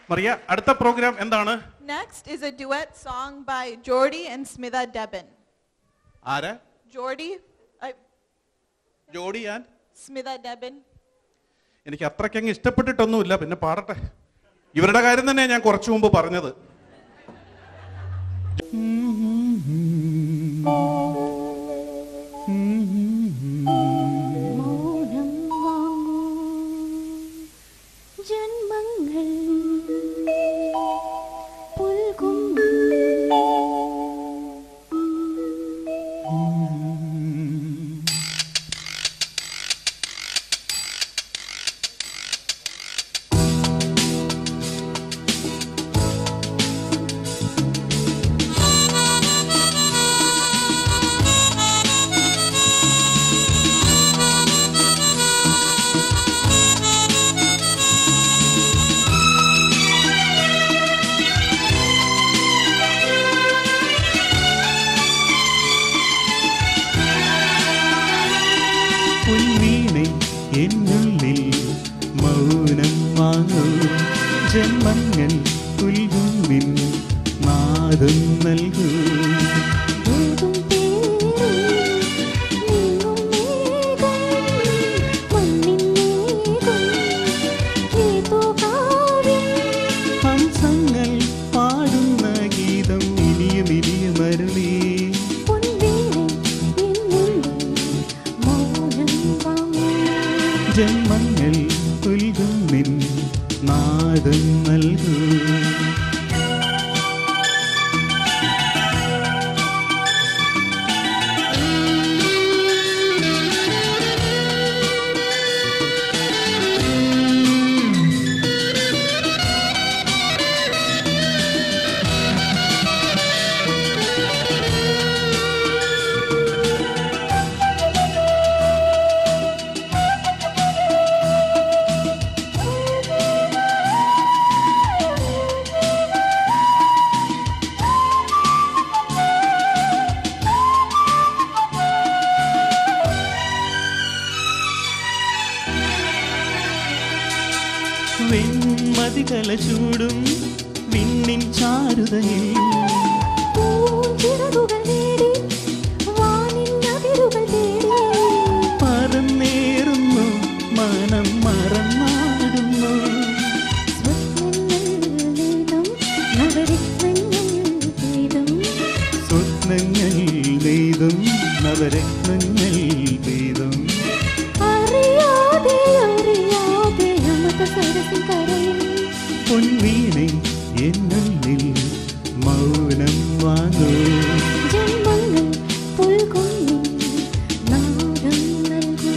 മറിയ അടുത്ത പ്രോഗ്രാം എന്താണ് Next is a duet song by Jordy and Smitha Debin. ആരാ Jordy, uh, ജോഡി ഞാൻ Smitha Debin. എനിക്ക് അത്രയ്ക്കങ്ങ് ഇഷ്ടപ്പെട്ടിട്ടൊന്നുമില്ല പിന്നെ പാടട്ടെ ഇവരുടെ കാര്യം തന്നെ ഞാൻ കുറച്ചു മുമ്പ് പറഞ്ഞത് മൗനം വാങ്ങൂ ജന്മങ്ങൾ പുൽകും പൊൻവീണை എന്നുള്ളിൽ മൗനം വാങ്ങൂ ജന്മങ്ങൾ പുൽകുന്നിൻ നാദം നൽകൂ ഏതും പേരും നീങ്ങും മേഘം മണ്ണിൻ മേഘം ഏതോ കാവ്യം ഹംസങ്ങൾ പാടുന്ന ഗീതം ഇനിയും ഇനിയും അരുളി പൊൻവീണை എന്നുള്ളിൽ മൗനം വാങ്ങൂ ജന്മങ്ങൾ പുൽകുന്നിൻ നാദം നൽകൂ വെൺമതികല ചൂടും വിണ്ണിൻ ചാരുതയിൽ പൂഞ്ചിറകുകൾ നേടി വാനിൻ അതിരുകൾ തേടി പറന്നേറുന്നു മനം മറന്നാടുന്നു സ്വപ്നങ്ങൾ നെയ്തും സ്വപ്നങ്ങൾ നെയ്തും നവരത്നങ്ങൾ പെയ്തും നവരത്നങ്ങൾ പെയ്തും അറിയാതെ അറിയാതെ അമൃത സരസിൻ കരയിൽ പൊൻവീണை എന്നുള്ളിൽ മൗനം വാങ്ങൂ ജന്മങ്ങൾ പുൽകുന്നിൻ നാദം നൽകൂ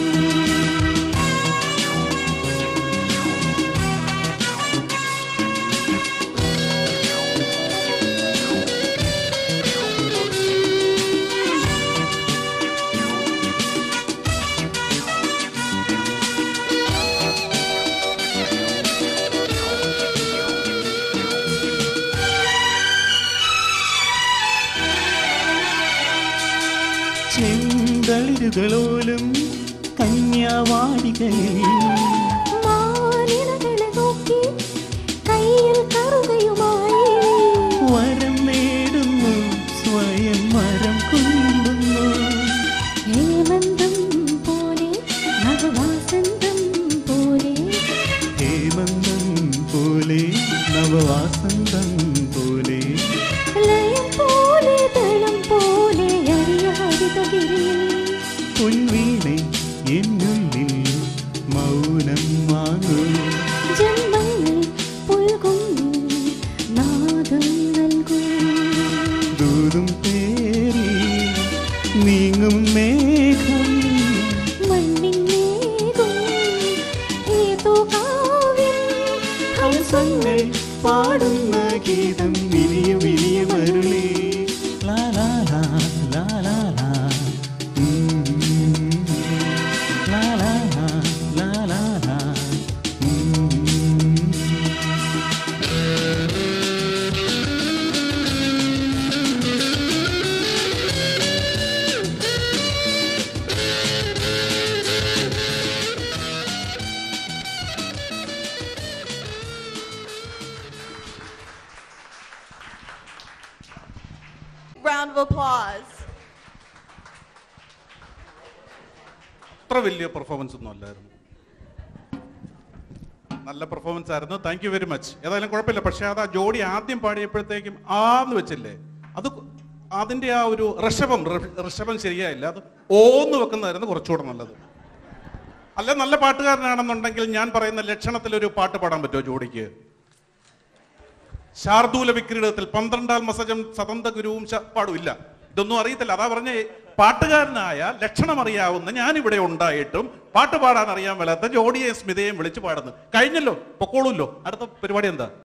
ചെന്തളിരുകളോലും കന്യാവാടികളിൽ മാനിനകളെ നോക്കി കയ്യിൽ കറുകയുമായി വരം നേടുന്നു സ്വയം മരം കൊള്ളുന്നു ഹേമന്തം പോലെ നവവാസന്തം പോലെ ഹേമന്തം പോലെ നവവാസന്തം പോലെ ലയം പോലെ തളം പോലെ അറിയാതിതകിരിയിൽ പൊൻവീണை എന്നുള്ളിൽ മൗനം വാങ്ങൂ ജന്മങ്ങൾ പുൽകും നാദം നൽകൂ ദൂതും പേരി നീങ്ങും മേഘം മണ്ണിൻ മേഘം ഏതോ കാവ്യം ഹംസങ്ങൾ പാടുന്ന ഗീതം വിരിയും വിരിയും അരുളി ലാ ലാ ലാ ലാ ലാ ലാ ഉം. ലാ ലാ ലാ ലാ ലാ ലാ ഉം. round of applause. അത്ര വലിയ പെർഫോമൻസ് ഒന്നും അല്ലായിരുന്നു നല്ല പെർഫോമൻസ് ആയിരുന്നു താങ്ക് യു വെരി മച്ച് ഏതായാലും കുഴപ്പമില്ല പക്ഷെ അത് ആ ജോഡി ആദ്യം പാടിയപ്പോഴത്തേക്കും ആന്ന് വെച്ചില്ലേ അത് അതിന്റെ ആ ഒരു ഋഷഭം ഋ- ഋഷഭം ശരിയായില്ല അത് ഓന്ന് വെക്കുന്നതായിരുന്നു കുറച്ചുകൂടെ നല്ലത് അല്ല നല്ല പാട്ടുകാരനാണെന്നുണ്ടെങ്കിൽ ഞാൻ പറയുന്ന ലക്ഷണത്തിൽ ഒരു പാട്ട് പാടാൻ പറ്റുമോ ജോഡിക്ക് ശാർദൂല വിക്രീഡത്തിൽ പന്ത്രണ്ടാൽ മസജം സതന്ത ഗുരുവും ശ- പാടുമില്ല ഇതൊന്നും അറിയത്തില്ല അതാ പറഞ്ഞ പാട്ടുകാരനായ ലക്ഷണം അറിയാവുന്ന ഞാൻ ഇവിടെ ഉണ്ടായിട്ടും പാട്ട് പാടാൻ അറിയാൻ മേലാത്ത ജോഡിയെയും സ്മിതയെയും വിളിച്ചു പാടുന്നു കഴിഞ്ഞല്ലോ പൊക്കോളൂല്ലോ അടുത്ത പരിപാടി എന്താ